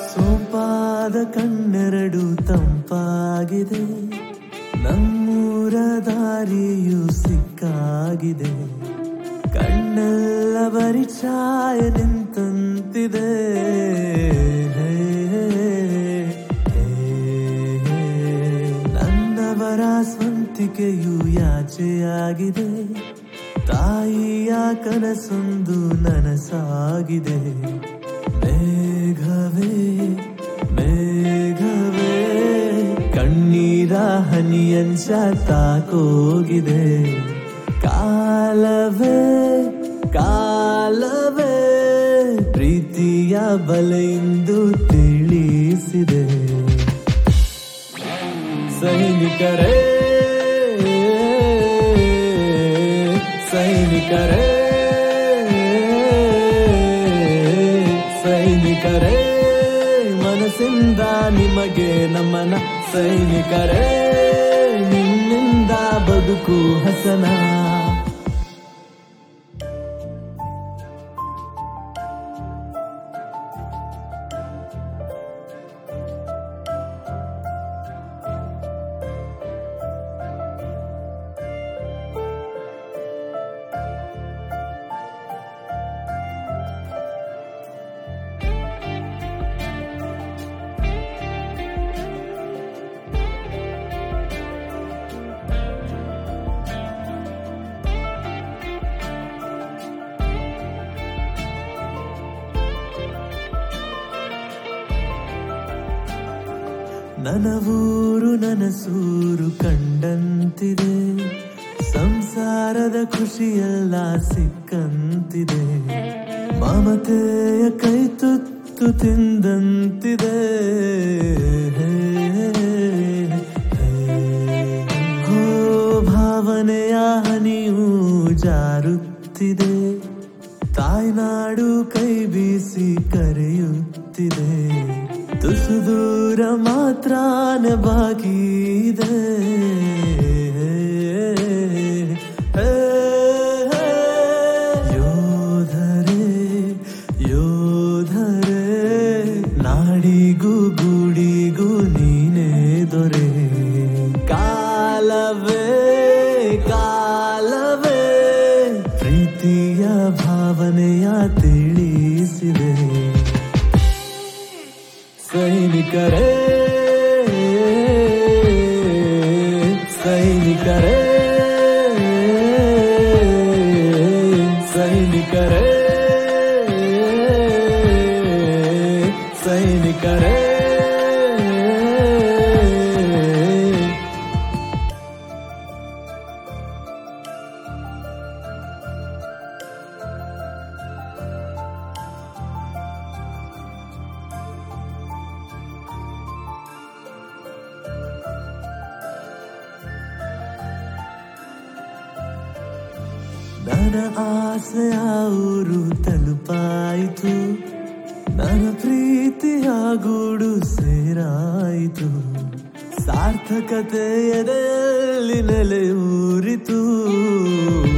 ಸೋಪಾದ ಕಣ್ಣೆರಡು ತಂಪಾಗಿದೆ ನಮ್ಮೂರ ದಾರಿಯು ಸಿಕ್ಕಾಗಿದೆ ಕಣ್ಣೆಲ್ಲ ಬರಿ ಛಾಯೆ ನಿಂತಂತಿದೆ ಹೇ, ಹೇ, ನನ್ನವರ ಸ್ವಂತಿಕೆಯು ಯಾಚೆಯಾಗಿದೆ ತಾಯಿಯ ಕನಸೊಂದು ನನಸಾಗಿದೆ ಮೇಘವೇ ಮೇಘವೇ ಕಣ್ಣೀರ ಹನಿಯಂಶ ತಾಕೋಗಿದೆ ಕಾಲವೇ ಕಾಲವೇ ಪ್ರೀತಿಯ ಬಲೆಯಿಂದ ತಿಳಿಸಿದೆ ಸೈನಿಕರೇ ಸೈನಿಕರೇ ಸೈನಿಕರೇ ಮನಸ್ಸಿಂದ ನಿಮಗೆ ನಮನ ಸೈನಿಕರೇ ನಿಮ್ಮಿಂದ ಬದುಕು ಹಸನ ನನವೂರು ನನಸೂರು ಕಂಡಂತಿದೆ ಸಂಸಾರದ ಖುಷಿಯೆಲ್ಲ ಸಿಕ್ಕಂತಿದೆ ಮಮತೆಯ ಕೈ ತುತ್ತು ತಿಂದಂತಿದೆ ಹೋ ಭಾವನೆಯ ಹನಿಯೂ ಜಾರುತ್ತಿದೆ ತಾಯ್ನಾಡು ಕೈ ಬೀಸಿ ಕರೆಯುತ್ತಿದೆ ತುಸು ದೂರ ಮಾತ್ರಾನ ಬಾಕಿ ಇದೆ ಯೋಧರೇ ಯೋಧರೇ ನಾಡಿಗೂ ಗುಡಿಗೂ ನೀನೇ ದೊರೆ ಕಾಲವೇ ಕಾಲವೇ ಪ್ರೀತಿಯ ಭಾವನೆಯ ತಿಳಿಸಿದೆ ಸೈನಿಕರೇ ಸೈನಿಕರೇ ಸೈನಿಕರೇ ಸೈನಿಕರೇ ನನ್ನ ಆಸೆಯ ಊರು ತಲುಪಾಯಿತು ನನ್ನ ಪ್ರೀತಿಯ ಗೂಡು ಸೇರಾಯಿತು ಸಾರ್ಥಕತೆ ಎದೆಯಲ್ಲಿ ನೆಲೆ ಊರಿತು